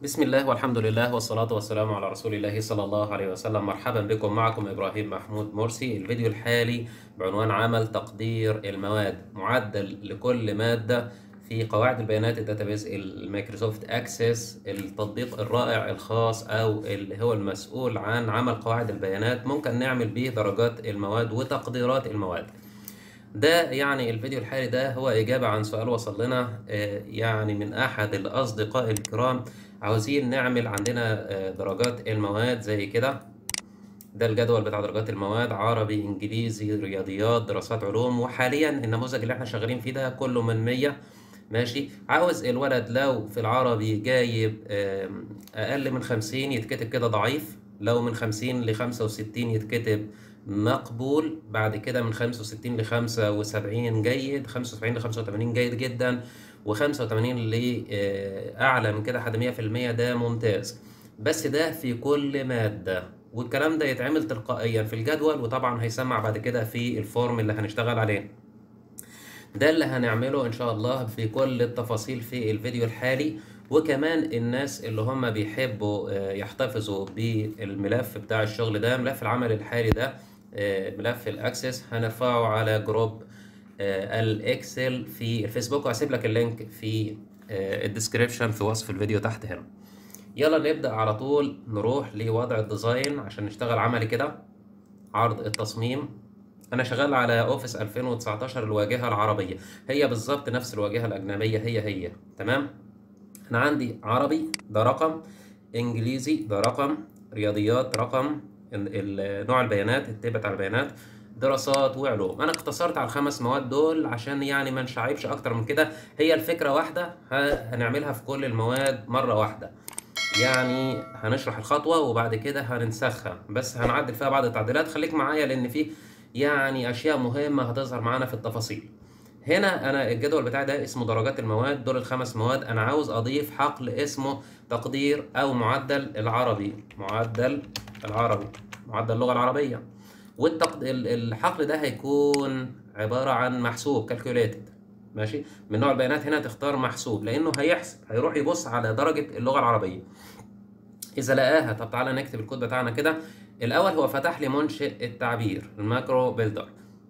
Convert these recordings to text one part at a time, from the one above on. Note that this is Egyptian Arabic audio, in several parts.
بسم الله والحمد لله والصلاة والسلام على رسول الله صلى الله عليه وسلم مرحبا بكم معكم إبراهيم محمود مرسي الفيديو الحالي بعنوان عمل تقدير المواد معدل لكل مادة في قواعد البيانات الداتابيز المايكروسوفت اكسس التطبيق الرائع الخاص او اللي هو المسؤول عن عمل قواعد البيانات ممكن نعمل به درجات المواد وتقديرات المواد ده يعني الفيديو الحالي ده هو إجابة عن سؤال وصل لنا آه، يعني من أحد الأصدقاء الكرام عاوزين نعمل عندنا آه، درجات المواد زي كده ده الجدول بتاع درجات المواد عربي إنجليزي رياضيات دراسات علوم وحاليا النموذج اللي احنا شغالين فيه ده كله من 100 ماشي عاوز الولد لو في العربي جايب آم، أقل من 50 يتكتب كده ضعيف لو من 50 ل 65 يتكتب مقبول بعد كده من 65 ل 75 جيد 75 ل 85 جيد جدا و85 لأعلى من كده لحد 100% ده ممتاز بس ده في كل مادة والكلام ده يتعمل تلقائيا في الجدول وطبعا هيسمع بعد كده في الفورم اللي هنشتغل عليه ده اللي هنعمله ان شاء الله في كل التفاصيل في الفيديو الحالي وكمان الناس اللي هم بيحبوا آه، يحتفظوا بالملف بتاع الشغل ده ملف العمل الحالي ده آه، ملف الاكسس هنرفعه على جروب آه، الاكسل في الفيسبوك وهسيب لك اللينك في آه، الديسكريبشن في وصف الفيديو تحت هنا يلا نبدأ على طول نروح لوضع الديزاين عشان نشتغل عملي كده عرض التصميم انا شغال على اوفيس 2019 الواجهه العربيه هي بالظبط نفس الواجهه الاجنبيه هي هي تمام انا عندي عربي ده رقم انجليزي ده رقم رياضيات رقم ال- ال- نوع البيانات التيبة بتاع البيانات دراسات وعلوم انا اقتصرت على الخمس مواد دول عشان يعني ما نشعبش اكتر من كده هي الفكره واحده ه- هنعملها في كل المواد مره واحده يعني هنشرح الخطوة وبعد كده هننسخها بس هنعدل فيها بعض التعديلات خليك معايا لأن في يعني أشياء مهمة هتظهر معانا في التفاصيل هنا أنا الجدول بتاعي ده اسمه درجات المواد دول الخمس مواد أنا عاوز أضيف حقل اسمه تقدير أو معدل العربي معدل العربي معدل اللغة العربية والتقد... ال- الحقل ده هيكون عبارة عن محسوب calculated ماشي من نوع البيانات هنا تختار محسوب لأنه هيحسب هيروح يبص على درجة اللغة العربية إذا لقاها طب تعالى نكتب الكود بتاعنا كده الأول هو فتح لي منشئ التعبير الماكرو بيلدر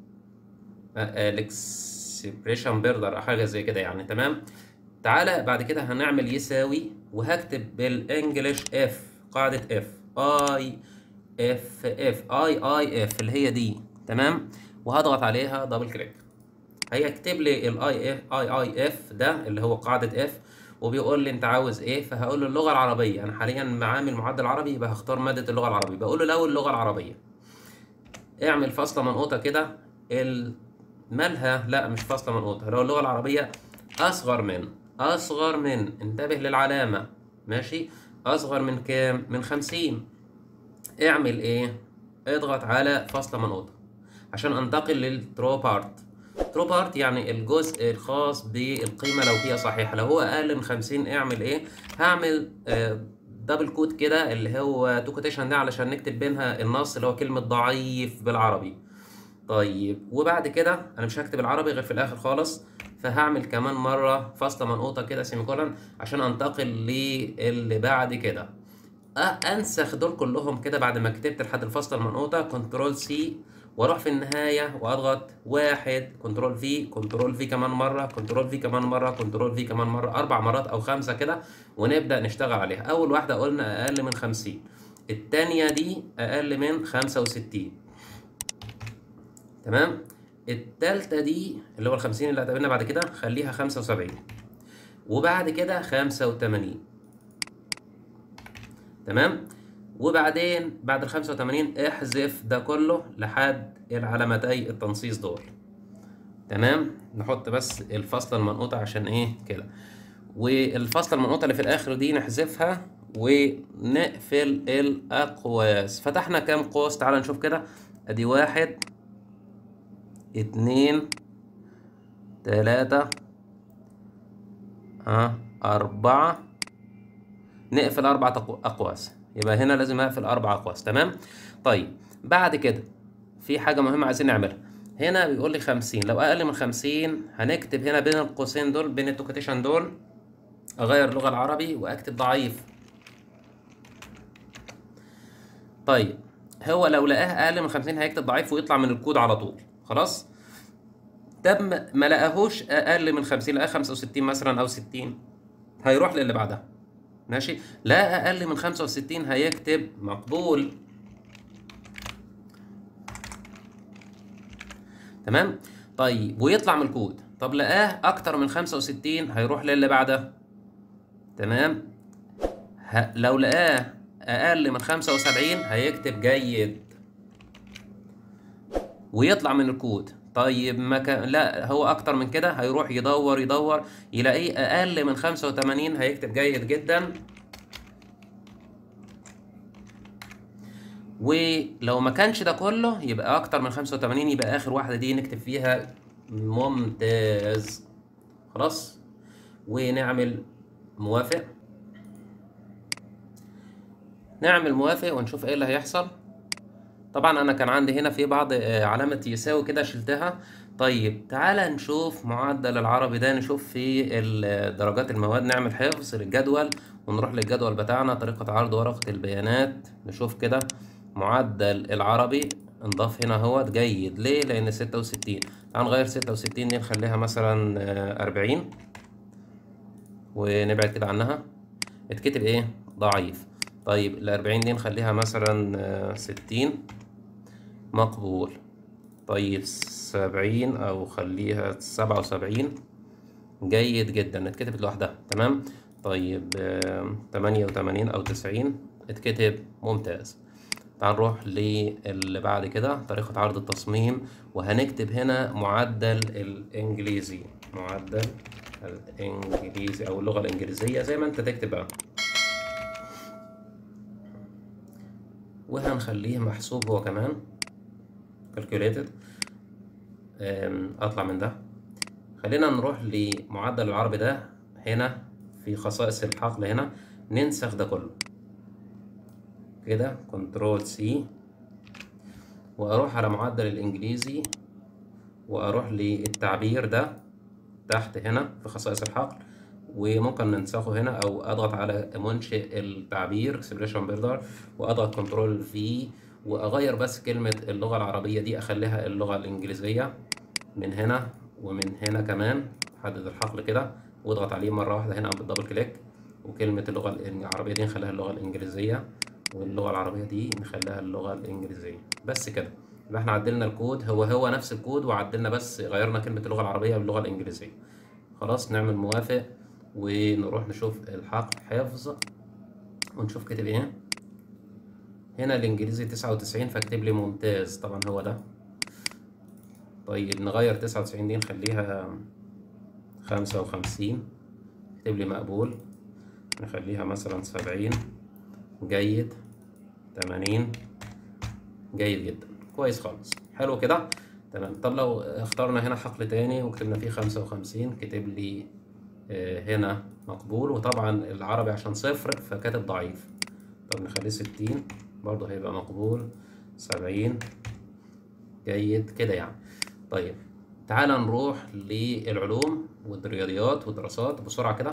الاكسبريشن بيلدر أو حاجة زي كده يعني تمام تعالى بعد كده هنعمل يساوي وهكتب بالانجلش اف قاعدة اف اي اف اف اي اي اف اللي هي دي تمام وهضغط عليها دبل كليك هيكتب لي الاي اف اي اي اف ده اللي هو قاعدة اف وبيقول لي انت عاوز ايه فهقول له اللغة العربية انا حاليا معامل معدل عربي يبقى هختار مادة اللغة العربية بقول له لو اللغة العربية اعمل فاصلة منقوطة كده ال- مالها لا مش فاصلة منقوطة لو اللغة العربية أصغر من أصغر من انتبه للعلامة ماشي أصغر من كام من خمسين اعمل ايه اضغط على فاصلة منقوطة عشان انتقل للترو بارت ترو بارت يعني الجزء الخاص بالقيمة لو هي صحيحة لو هو أقل من خمسين اعمل ايه هعمل آه دبل كود كده اللي هو تو كوتيشن ده علشان نكتب بينها النص اللي هو كلمة ضعيف بالعربي طيب وبعد كده انا مش هكتب العربي غير في الاخر خالص فهعمل كمان مرة فاصلة منقوطة كده سيميكولون عشان انتقل للي بعد كده أ- انسخ دول كلهم كده بعد ما كتبت لحد الفاصلة المنقوطة كنترول سي واروح في النهاية واضغط واحد كنترول في كنترول في كمان مرة كنترول في كمان مرة كنترول في كمان مرة اربع مرات او خمسة كده ونبدأ نشتغل عليها اول واحدة قلنا اقل من خمسين التانية دي اقل من خمسة وستين تمام التالتة دي اللي هو الخمسين اللي هتقابلنا بعد كده خليها خمسة وسبعين وبعد كده خمسة وتمانين تمام وبعدين بعد ال 85 احذف ده كله لحد العلامتي التنصيص دول تمام نحط بس الفاصلة المنقوطة عشان ايه كده والفاصلة المنقوطة اللي في الآخر دي نحذفها ونقفل الأقواس فتحنا كام قوس تعال نشوف كده ادي واحد اتنين تلاتة اه أربعة نقفل أربع تقو- أقواس يبقى هنا لازم أقفل أربع أقواس تمام طيب بعد كده في حاجة مهمة عايزين نعملها هنا بيقول لي 50 لو أقل من 50 هنكتب هنا بين القوسين دول بين التوكيتيشن دول أغير اللغة العربي وأكتب ضعيف طيب هو لو لقاه اقل من 50 هيكتب ضعيف ويطلع من الكود على طول خلاص طب ما ما لقاهوش اقل من 50 لقاه 65 مثلا او 60 هيروح للي بعدها ماشي لا اقل من 65 هيكتب مقبول تمام طيب ويطلع من الكود طب لقاه اكتر من 65 هيروح للي بعدها تمام ه... لو لقاه اقل من 75 هيكتب جيد ويطلع من الكود طيب ما كان لا هو اكتر من كده هيروح يدور يدور يلاقيه اقل من 85 هيكتب جيد جدا ولو ما كانش ده كله يبقى اكتر من 85 يبقى اخر واحده دي نكتب فيها ممتاز خلاص ونعمل موافق نعمل موافق ونشوف ايه اللي هيحصل طبعا انا كان عندي هنا في بعض آه، علامة يساوي كده شلتها طيب تعالى نشوف معدل العربي ده نشوف في ال- درجات المواد نعمل حفظ للجدول ونروح للجدول بتاعنا طريقة عرض ورقة البيانات نشوف كده معدل العربي نضاف هنا اهوت جيد ليه لان ستة وستين تعال نغير ستة وستين دي نخليها مثلا آه، أربعين ونبعد كده عنها اتكتب ايه ضعيف طيب الأربعين دي نخليها مثلا آه، ستين مقبول طيب سبعين أو خليها سبعة وسبعين جيد جدا اتكتبت لوحدها تمام طيب آه، تمانية وتمانين أو تسعين اتكتب ممتاز تعال نروح للي بعد كده طريقة عرض التصميم وهنكتب هنا معدل الإنجليزي معدل الإنجليزي أو اللغة الإنجليزية زي ما أنت تكتب بقى وهنخليه محسوب هو كمان calculated أم، اطلع من ده خلينا نروح لمعدل العربي ده هنا في خصائص الحقل هنا ننسخ ده كله كده كنترول سي واروح على معدل الانجليزي واروح للتعبير ده تحت هنا في خصائص الحقل وممكن ننسخه هنا او اضغط على منشئ التعبير اكسبريشن بيلدر واضغط كنترول في واغير بس كلمة اللغة العربية دي اخليها اللغة الانجليزية من هنا ومن هنا كمان حدد الحقل كده واضغط عليه مرة واحدة هنا بالدبل كليك وكلمة اللغة العربية دي نخليها اللغة الانجليزية واللغة العربية دي نخليها اللغة الانجليزية بس كده يبقى احنا عدلنا الكود هو هو نفس الكود وعدلنا بس غيرنا كلمة اللغة العربية باللغة الانجليزية خلاص نعمل موافق ونروح نشوف الحق حفظ ونشوف كاتب ايه هنا الانجليزي تسعة وتسعين فاكتب لي ممتاز طبعا هو ده طيب نغير تسعة وتسعين دي نخليها خمسة وخمسين اكتب لي مقبول نخليها مثلا سبعين جيد تمانين جيد جدا كويس خالص حلو كده تمام طب لو اخترنا هنا حقل تاني وكتبنا فيه خمسة وخمسين كتب لي آه، هنا مقبول وطبعا العربي عشان صفر فكاتب ضعيف طب نخليه ستين برضه هيبقى مقبول سبعين جيد كده يعني طيب تعالى نروح للعلوم والرياضيات والدراسات بسرعة كده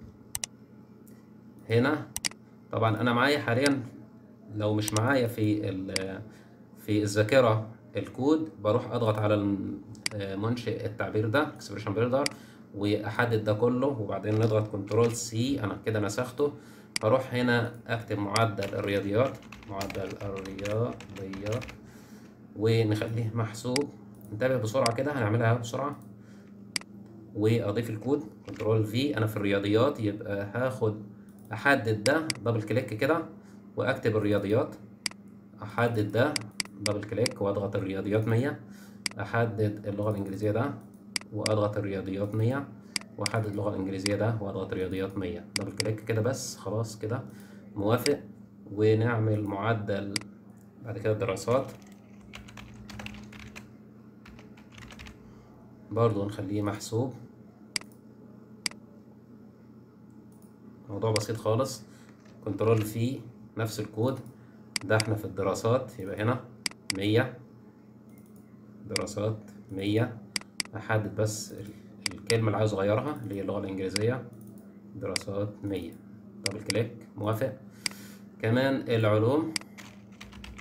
هنا طبعا انا معايا حاليا لو مش معايا في ال- في الذاكرة الكود بروح اضغط على الم- آه، منشئ التعبير ده اكسبريشن بيلدر واحدد ده كله وبعدين نضغط كنترول سي انا كده نسخته هروح هنا اكتب معدل الرياضيات معدل الرياضيات ونخليه محسوب انتبه بسرعة كده هنعملها بسرعة واضيف الكود كنترول في انا في الرياضيات يبقى هاخد احدد ده دبل كليك كده واكتب الرياضيات احدد ده دبل كليك واضغط الرياضيات 100 احدد اللغة الانجليزية ده واضغط الرياضيات 100 واحدد اللغة الانجليزية ده واضغط الرياضيات 100 دبل كليك كده بس خلاص كده موافق ونعمل معدل بعد كده الدراسات برضو نخليه محسوب موضوع بسيط خالص كنترول في نفس الكود ده احنا في الدراسات يبقى هنا مية دراسات مية أحدد بس ال- الكلمة اللي عايز أغيرها اللي هي اللغة الإنجليزية دراسات مية دبل كليك موافق كمان العلوم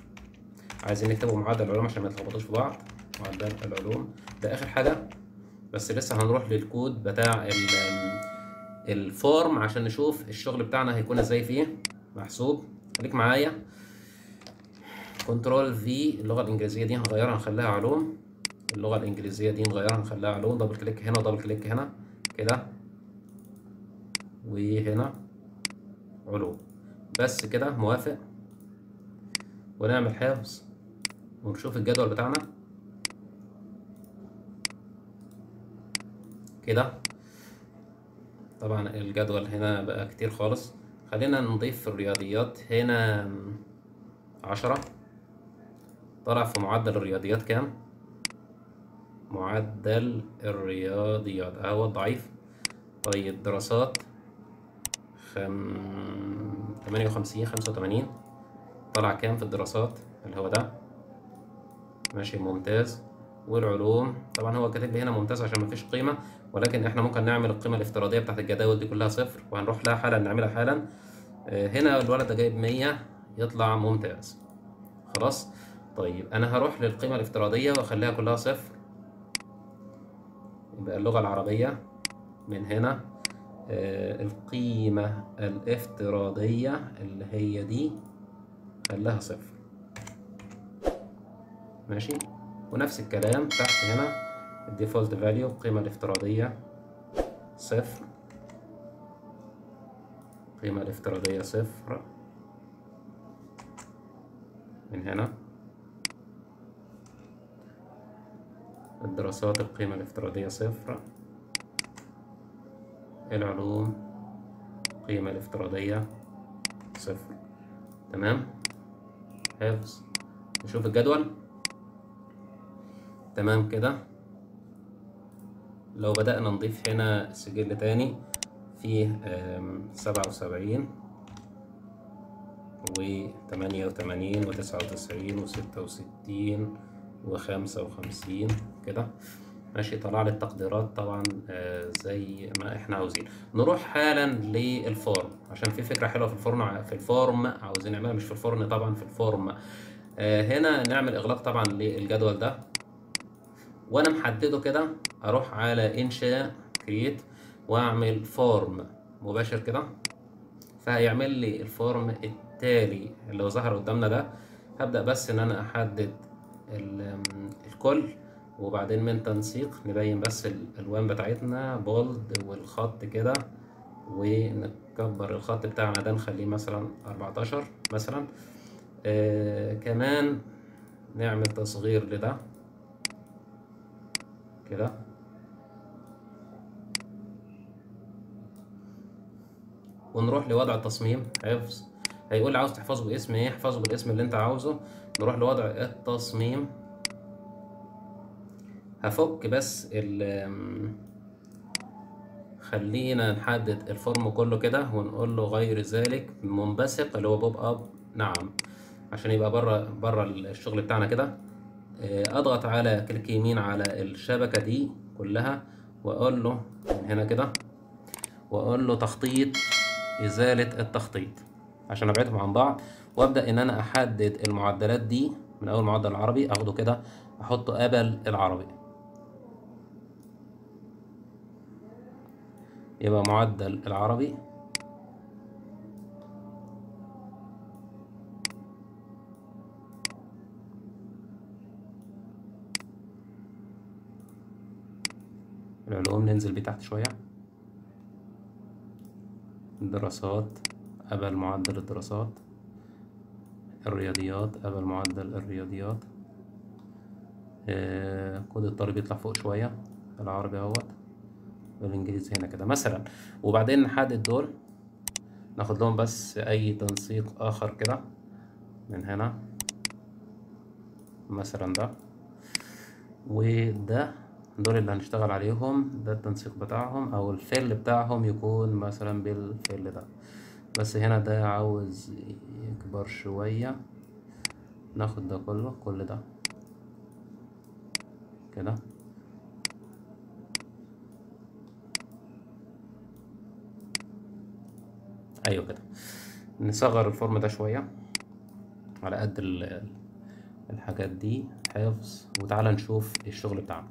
عايزين نكتبه معدل العلوم عشان ما يتلخبطوش في بعض معدل العلوم ده اخر حاجه بس لسه هنروح للكود بتاع ال- الفورم عشان نشوف الشغل بتاعنا هيكون ازاي فيه محسوب خليك معايا كنترول في اللغه الانجليزيه دي هنغيرها نخليها علوم اللغه الانجليزيه دي نغيرها نخليها علوم دبل كليك هنا ودبل كليك هنا كده وهنا علوم بس كده موافق ونعمل حفظ ونشوف الجدول بتاعنا كده طبعا الجدول هنا بقى كتير خالص خلينا نضيف في الرياضيات هنا عشرة طلع في معدل الرياضيات كام معدل الرياضيات اهو ضعيف طيب دراسات خم... تمانية وخمسين خمسة وتمانين طلع كام في الدراسات اللي هو ده ماشي ممتاز والعلوم طبعا هو كاتب لي هنا ممتاز عشان مفيش قيمة ولكن احنا ممكن نعمل القيمة الافتراضية بتاعت الجداول دي كلها صفر وهنروح لها حالا نعملها حالا آه، هنا الولد ده جايب مية يطلع ممتاز خلاص طيب انا هروح للقيمة الافتراضية واخليها كلها صفر يبقى اللغة العربية من هنا آه، القيمة الافتراضية اللي هي دي خليها صفر ماشي ونفس الكلام تحت هنا الديفولت فاليو القيمة الافتراضية صفر القيمة الافتراضية صفر من هنا الدراسات القيمة الافتراضية صفر العلوم القيمة الافتراضية صفر تمام حفظ نشوف الجدول تمام كده لو بدأنا نضيف هنا سجل تاني فيه سبعة وسبعين وتمانية وتمانين وتسعة وتسعين وستة وستين وخمسة وخمسين كده ماشي طلع لي التقديرات طبعا آه، زي ما احنا عاوزين نروح حالا للفورم عشان في فكرة حلوة في الفورم في الفورم عاوزين نعملها مش في الفرن طبعا في الفورم آه، هنا نعمل اغلاق طبعا للجدول ده وانا محدده كده اروح على انشاء كرييت واعمل فورم مباشر كده فهيعمل لي الفورم التالي اللي هو ظهر قدامنا ده هبدأ بس ان انا احدد ال- الكل وبعدين من تنسيق نبين بس الالوان بتاعتنا بولد والخط كده ونكبر الخط بتاعنا ده نخليه مثلا 14 مثلا آه كمان نعمل تصغير لده كده ونروح لوضع التصميم حفظ هيقول لي عاوز تحفظه باسم ايه احفظه بالاسم اللي انت عاوزه نروح لوضع التصميم هفك بس ال خلينا نحدد الفورم كله كده ونقول له غير ذلك منبثق اللي هو بوب اب نعم عشان يبقى بره بره الشغل بتاعنا كده آه، اضغط على كليك يمين على الشبكة دي كلها واقول له من هنا كده واقول له تخطيط ازالة التخطيط عشان ابعدهم عن بعض وابدا ان انا احدد المعدلات دي من اول معدل العربي اخده كده احطه قبل العربي يبقى معدل العربي العلوم ننزل بيه تحت شوية الدراسات قبل معدل الدراسات الرياضيات قبل معدل الرياضيات آه، كود الطالب يطلع فوق شوية العربي اهوت والانجليزي هنا كده مثلا وبعدين نحدد دول ناخد لهم بس اي تنسيق اخر كده من هنا مثلا ده وده دول اللي هنشتغل عليهم ده التنسيق بتاعهم او الفل بتاعهم يكون مثلا بالفل ده بس هنا ده عاوز يكبر شوية ناخد ده كله كل ده كده ايوه كده نصغر الفورم ده شوية على قد ال- الحاجات دي حفظ وتعالى نشوف الشغل بتاعنا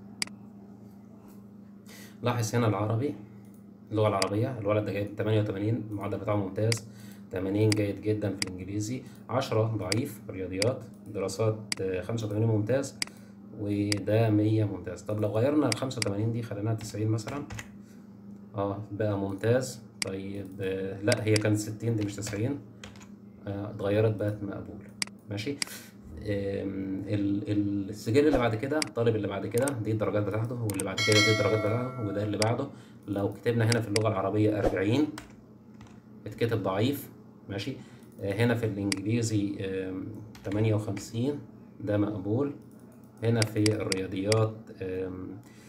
لاحظ هنا العربي اللغة العربية الولد ده جايب 88 المعدل بتاعه ممتاز 80 جيد جدا في الإنجليزي 10 ضعيف في الرياضيات دراسات آه، 85 ممتاز وده 100 ممتاز طب لو غيرنا ال 85 دي خليناها 90 مثلا اه بقى ممتاز طيب آه، لا هي كانت 60 دي مش 90 آه، اتغيرت بقت مقبول ماشي آم، ال- ال- السجل اللي بعد كده الطالب اللي بعد كده دي الدرجات بتاعته واللي بعد كده دي الدرجات بتاعته وده اللي بعده لو كتبنا هنا في اللغة العربية 40 اتكتب ضعيف ماشي آه، هنا في الإنجليزي آم، 58 ده مقبول هنا في الرياضيات آم،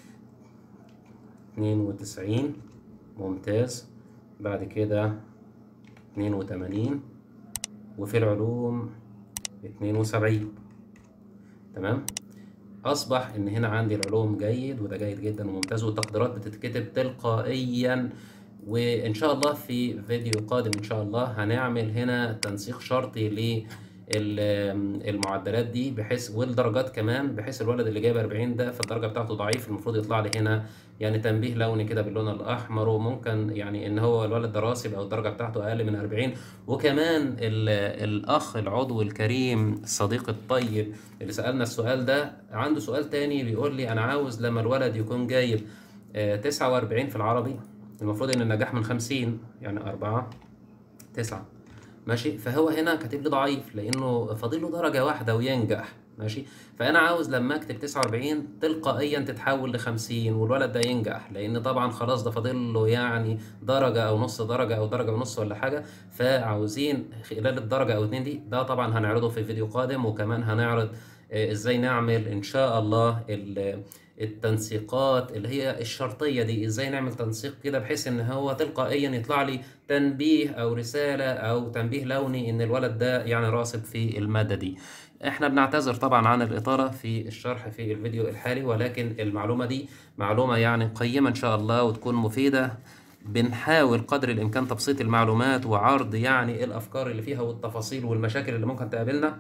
92 ممتاز بعد كده 82 وفي العلوم 72 تمام أصبح إن هنا عندي العلوم جيد وده جيد جدا وممتاز والتقديرات بتتكتب تلقائيا وإن شاء الله في فيديو قادم إن شاء الله هنعمل هنا تنسيق شرطي للمعدلات دي بحيث والدرجات كمان بحيث الولد اللي جايب 40 ده فالدرجة بتاعته ضعيف المفروض يطلع لي هنا يعني تنبيه لوني كده باللون الأحمر وممكن يعني إن هو الولد ده راسب أو الدرجة بتاعته أقل من 40 وكمان ال- الأخ العضو الكريم الصديق الطيب اللي سألنا السؤال ده عنده سؤال تاني بيقول لي أنا عاوز لما الولد يكون جايب آه، 49 في العربي المفروض إن النجاح من 50 يعني أربعة تسعة ماشي فهو هنا كاتب لي ضعيف لأنه فاضل له درجة واحدة وينجح ماشي فأنا عاوز لما أكتب 49 تلقائيا تتحول ل 50 والولد ده ينجح لأن طبعا خلاص ده فاضل له يعني درجة أو نص درجة أو درجة ونص ولا حاجة فعاوزين خلال الدرجة أو اتنين دي ده طبعا هنعرضه في فيديو قادم وكمان هنعرض آه، ازاي نعمل ان شاء الله ال- التنسيقات اللي هي الشرطية دي ازاي نعمل تنسيق كده بحيث ان هو تلقائيا يطلع لي تنبيه او رسالة او تنبيه لوني ان الولد ده يعني راسب في المادة دي احنا بنعتذر طبعا عن الإطالة في الشرح في الفيديو الحالي ولكن المعلومة دي معلومة يعني قيمة ان شاء الله وتكون مفيدة بنحاول قدر الإمكان تبسيط المعلومات وعرض يعني الأفكار اللي فيها والتفاصيل والمشاكل اللي ممكن تقابلنا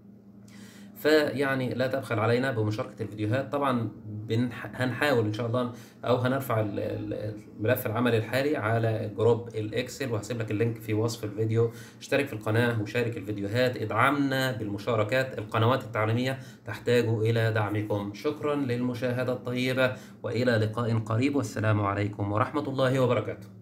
فيعني لا تبخل علينا بمشاركة الفيديوهات طبعا بنح... هنحاول إن شاء الله أو هنرفع ال- ال- الملف العملي الحالي على جروب الإكسل وهسيب لك اللينك في وصف الفيديو اشترك في القناة وشارك الفيديوهات ادعمنا بالمشاركات القنوات التعليمية تحتاج إلى دعمكم شكرا للمشاهدة الطيبة وإلى لقاء قريب والسلام عليكم ورحمة الله وبركاته